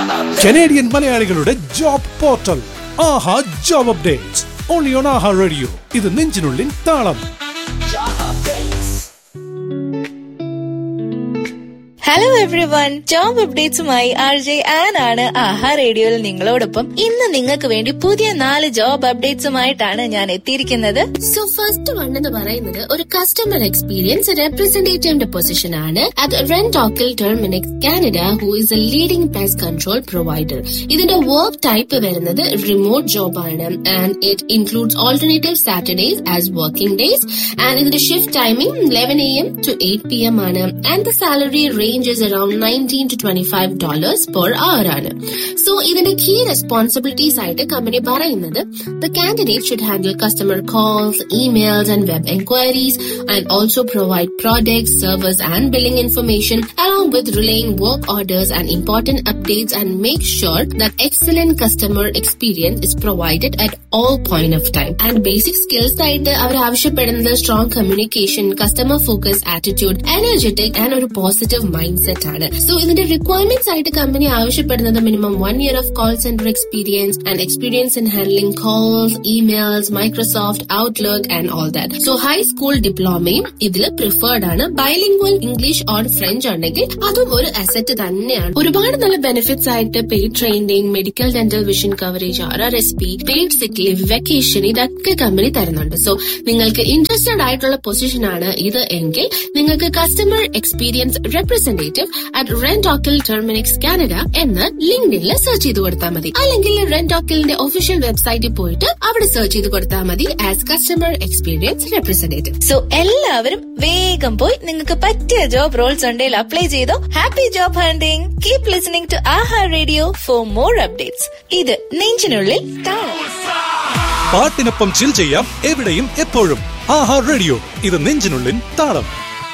Canadian മലയാളികളുടെ job portal Aaha job updates only on Aaha radio ഇത് നെഞ്ചിനുള്ളിൽ താളം ഹലോ എവ്രി വൺ ജോബ് അപ്ഡേറ്റ്സുമായി ആർ ജെ ആൻ ആണ് ആഹാ റേഡിയോയിൽ നിങ്ങളോടൊപ്പം ഇന്ന് നിങ്ങൾക്ക് വേണ്ടി പുതിയ നാല് ജോബ് അപ്ഡേറ്റ്സുമായിട്ടാണ് ഞാൻ എത്തിയിരിക്കുന്നത് സോ ഫസ്റ്റ് വൺ എന്ന് പറയുന്നത് ഒരു കസ്റ്റമർ എക്സ്പീരിയൻസ് റെപ്രസെന്റേറ്റീവിന്റെ പൊസിഷൻ ആണ് അറ്റ് റെൻടോക്കിൽ Terminix Canada who is a leading pest control provider ഇതിന്റെ വർക്ക് ടൈപ്പ് വരുന്നത് റിമോട്ട് ജോബ് ആണ് and it includes alternative Saturdays as working days and ഇതിന്റെ shift timing eleven A M to eight P M ആണ് and the salary range is around nineteen to twenty five dollars per hour ആണ് so ഇതിന്റെ key responsibilities ആയിട്ട് company പറയുന്നത് the candidate should handle customer calls emails and web enquiries and also provide products service and billing information along with relaying work orders and important updates and make sure that excellent customer experience is provided at all point of time. And basic skills ആയിട്ട് അവർ ആവശ്യപ്പെടുന്നത് strong communication customer focus attitude energetic and ഒരു positive mind set ആണ് so ഇതിന്റെ requirements ആയിട്ട് company ആവശ്യപ്പെടുന്നത് minimum one year of call centre experience and experience in handling calls emails Microsoft Outlook and all that so high school ഡിപ്ലോമയും ഇതിൽ preferred ആണ് bilingual English or French ഉണ്ടെങ്കിൽ അതും ഒരു അസറ്റ് തന്നെയാണ് ഒരുപാട് നല്ല ബെനിഫിറ്റ്സ് ആയിട്ട് paid training medical dental vision coverage R R S P paid sick leave vacation ഇതൊക്കെ കമ്പനി തരുന്നുണ്ട് സോ നിങ്ങൾക്ക് ഇൻട്രസ്റ്റഡ് ആയിട്ടുള്ള പൊസിഷൻ ആണ് ഇത് എങ്കിൽ നിങ്ങൾക്ക് customer experience representative at Rentokil Terminix Canada എന്ന് ലിങ്ക്ഡിനിൽ സെർച്ച് ചെയ്ത് കൊടുത്താൽ മതി അല്ലെങ്കിൽ റെൻഡോക്കിലിന്റെ ഒഫീഷ്യൽ വെബ്സൈറ്റിൽ പോയിട്ട് അവിടെ സെർച്ച് ചെയ്ത് കൊടുത്താൽ മതി as customer experience representative so എല്ലാവരും വേഗം പോയി നിങ്ങൾക്ക് പറ്റിയ ജോബ് റോൾസ് ഉണ്ടെങ്കിൽ അപ്ലൈ ചെയ്തോ happy job hunting keep listening to Aha radio for more updates ഇത് നെഞ്ചിനുള്ളിൽ താളം പാട്ടിനൊപ്പം ചിൽ ചെയ്യാം എവിടെയും എപ്പോഴും ആഹാ റേഡിയോ ഇത് നെഞ്ചിനുള്ളിൽ താളം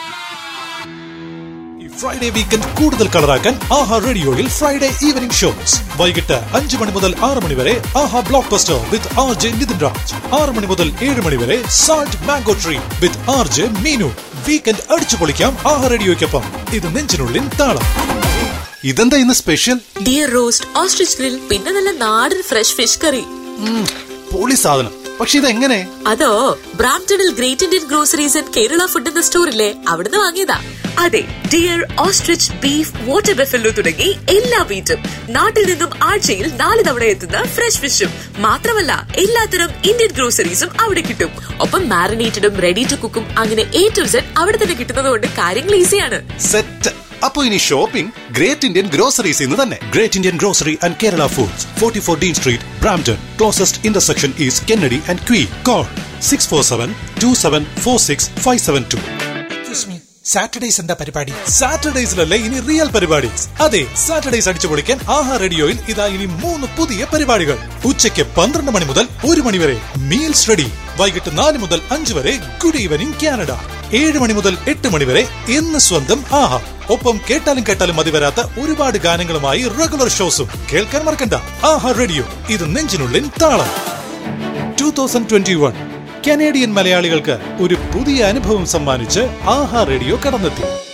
ഈ ഫ്രൈഡേ വീക്കെൻഡ് കൂടുതൽ കളറാക്കാൻ ആഹാ റേഡിയോയിൽ ഫ്രൈഡേ ഈവനിംഗ് ഷോസ് വൈകിട്ട് അഞ്ചു മണി മുതൽ ആറ് മണി വരെ Aha blockbuster with R J Nitin Raj ആറ് മണി മുതൽ ഏഴ് മണി വരെ salt mango tree with R J Meenu weekend അടിച്ചു പൊളിക്കാം ആഹാ റേഡിയോയ്ക്കൊപ്പം ഇത് നെഞ്ചിനുള്ളിൽ താളം ഇതെന്താ ഇന്ന് special deer roast ostrich grill പിന്നെ നല്ല നാടൻ ഫ്രഷ് ഫിഷ് കറി പൊളി സാധനം പക്ഷെ ഇതെങ്ങനെ അതോ ബ്രാംപ്ടണിൽ great Indian groceries and Kerala food എന്ന സ്റ്റോറില്ലേ അവിടുന്ന് വാങ്ങിയതാ അതെ deer ostrich beef water buffalo തുടങ്ങി എല്ലാ മീറ്റും നാട്ടിൽ നിന്നും ആഴ്ചയിൽ നാല് തവണ എത്തുന്ന ഫ്രഷ് ഫിഷും മാത്രമല്ല എല്ലാത്തരം ഇന്ത്യൻ ഗ്രോസറീസും അവിടെ കിട്ടും ഒപ്പം മാറിനേറ്റഡും റെഡി ടു കുക്കും അങ്ങനെ എ ടു സെഡ് അവിടെ തന്നെ കിട്ടുന്നത് കൊണ്ട് കാര്യങ്ങൾ ഈസിയാണ് സെറ്റ് അപ്പൊ ഇനി ഷോപ്പിംഗ് ഗ്രേറ്റ് ഇന്ത്യൻ ഗ്രോസറീസ് ഇന്ന് തന്നെ great Indian grocery and Kerala foods forty four Dean street Brampton closest intersection is Kennedy and Queen call six four seven two seven four six five seven two Saturdays എന്താ പരിപാടി സാറ്റർഡേസിലല്ലേ ഇനി real പരിപാടി അതെ Saturdays അടിച്ചു പൊളിക്കാൻ ആഹാ റേഡിയോയിൽ ഇതാ ഇനി മൂന്ന് പുതിയ പരിപാടികൾ ഉച്ചയ്ക്ക് പന്ത്രണ്ട് മണി മുതൽ ഒരു മണി വരെ മീൽസ് റെഡി വൈകിട്ട് നാല് മുതൽ അഞ്ച് വരെ ഗുഡ് ഈവനിംഗ് കാനഡ ഏഴ് മണി മുതൽ എട്ട് മണി വരെ എന്ന് സ്വന്തം ആഹാ ഒപ്പം കേട്ടാലും കേട്ടാലും മതി വരാത്ത ഒരുപാട് ഗാനങ്ങളുമായി റെഗുലർ ഷോസും കേൾക്കാൻ മറക്കണ്ട ആഹാ റേഡിയോ ഇത് നെഞ്ചിനുള്ളിൽ താളം two thousand twenty one Canadian മലയാളികൾക്ക് ഒരു പുതിയ അനുഭവം സമ്മാനിച്ച് ആഹാ റേഡിയോ കടന്നെത്തി